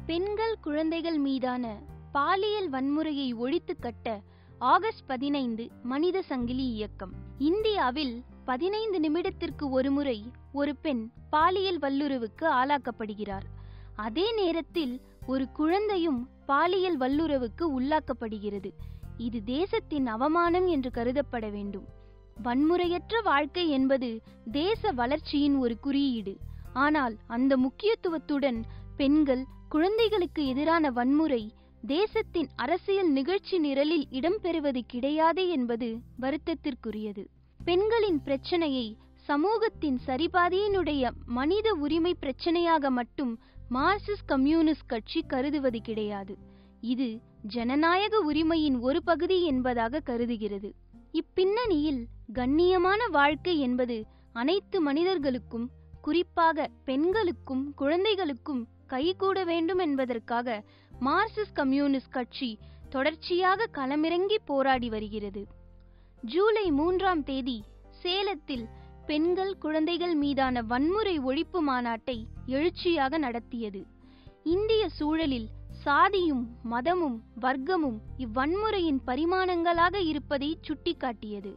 பெண்கள் குழந்தைகள் மீதான பாலியல் வன்முறையை ஒழித்து கட்ட ஆகஸ்ட் பதினைந்து மனித சங்கிலி இயக்கம் இந்தியாவில் பதினைந்து நிமிடத்திற்கு ஒருமுறை ஒரு பெண் பாலியல் வல்லுறவுக்கு ஆளாக்கப்படுகிறார் அதே நேரத்தில் ஒரு குழந்தையும் பாலியல் வல்லுறவுக்கு உள்ளாக்கப்படுகிறது இது தேசத்தின் அவமானம் என்று கருதப்பட வேண்டும் வன்முறையற்ற வாழ்க்கை என்பது தேச வளர்ச்சியின் ஒரு குறியீடு ஆனால் அந்த முக்கியத்துவத்துடன் பெண்கள் குழந்தைகளுக்கு எதிரான வன்முறை தேசத்தின் அரசியல் நிகழ்ச்சி நிரலில் இடம்பெறுவது கிடையாது என்பது வருத்தத்திற்குரியது பெண்களின் பிரச்சனையை சமூகத்தின் சரிபாதியினுடைய மனித உரிமை பிரச்சனையாக மட்டும் மார்க்சிஸ்ட் கம்யூனிஸ்ட் கட்சி கருதுவது கிடையாது இது ஜனநாயக உரிமையின் ஒரு பகுதி என்பதாக கருதுகிறது இப்பின்னணியில் கண்ணியமான வாழ்க்கை என்பது அனைத்து மனிதர்களுக்கும் குறிப்பாக பெண்களுக்கும் குழந்தைகளுக்கும் கைகூட வேண்டும் என்பதற்காக மார்க்சிஸ்ட் கம்யூனிஸ்ட் கட்சி தொடர்ச்சியாக களமிறங்கி போராடி வருகிறது ஜூலை மூன்றாம் தேதி சேலத்தில் பெண்கள் குழந்தைகள் மீதான வன்முறை ஒழிப்பு மாநாட்டை எழுச்சியாக நடத்தியது இந்திய சூழலில் சாதியும் மதமும் வர்க்கமும் இவ்வன்முறையின் பரிமாணங்களாக இருப்பதை சுட்டிக்காட்டியது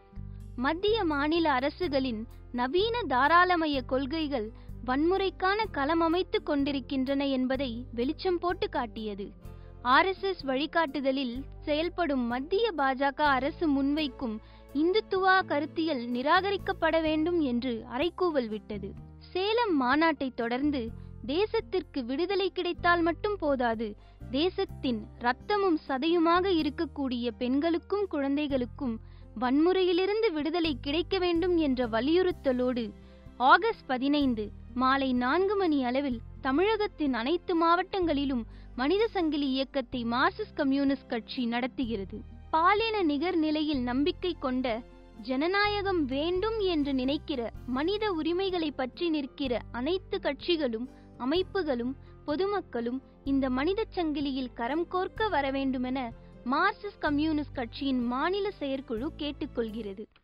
மத்திய மாநில அரசுகளின் நவீன தாராளமய கொள்கைகள் வன்முறைக்கான களம் அமைத்துக் கொண்டிருக்கின்றன என்பதை வெளிச்சம் போட்டு காட்டியது ஆர்எஸ்எஸ் வழிகாட்டுதலில் செயல்படும் மத்திய பாஜக அரசு முன்வைக்கும் இந்துத்துவா கருத்தியல் நிராகரிக்கப்பட வேண்டும் என்று அறைகூவல் விட்டது சேலம் மாநாட்டை தொடர்ந்து தேசத்திற்கு விடுதலை கிடைத்தால் மட்டும் போதாது தேசத்தின் ரத்தமும் சதையுமாக இருக்கக்கூடிய பெண்களுக்கும் குழந்தைகளுக்கும் வன்முறையிலிருந்து விடுதலை கிடைக்க வேண்டும் என்ற வலியுறுத்தலோடு ஆகஸ்ட் பதினைந்து மாலை நான்கு மணி அளவில் தமிழகத்தின் அனைத்து மாவட்டங்களிலும் மனித சங்கிலி இயக்கத்தை மார்க்சிஸ்ட் கம்யூனிஸ்ட் கட்சி நடத்துகிறது பாலின நிகர் நிலையில் நம்பிக்கை கொண்ட ஜனநாயகம் வேண்டும் என்று நினைக்கிற மனித உரிமைகளை பற்றி நிற்கிற அனைத்து கட்சிகளும் அமைப்புகளும் பொதுமக்களும் இந்த மனித சங்கிலியில் கரம் கோர்க்க வர வேண்டுமென மார்க்சிஸ்ட் கம்யூனிஸ்ட் கட்சியின் மாநில செயற்குழு கேட்டுக்கொள்கிறது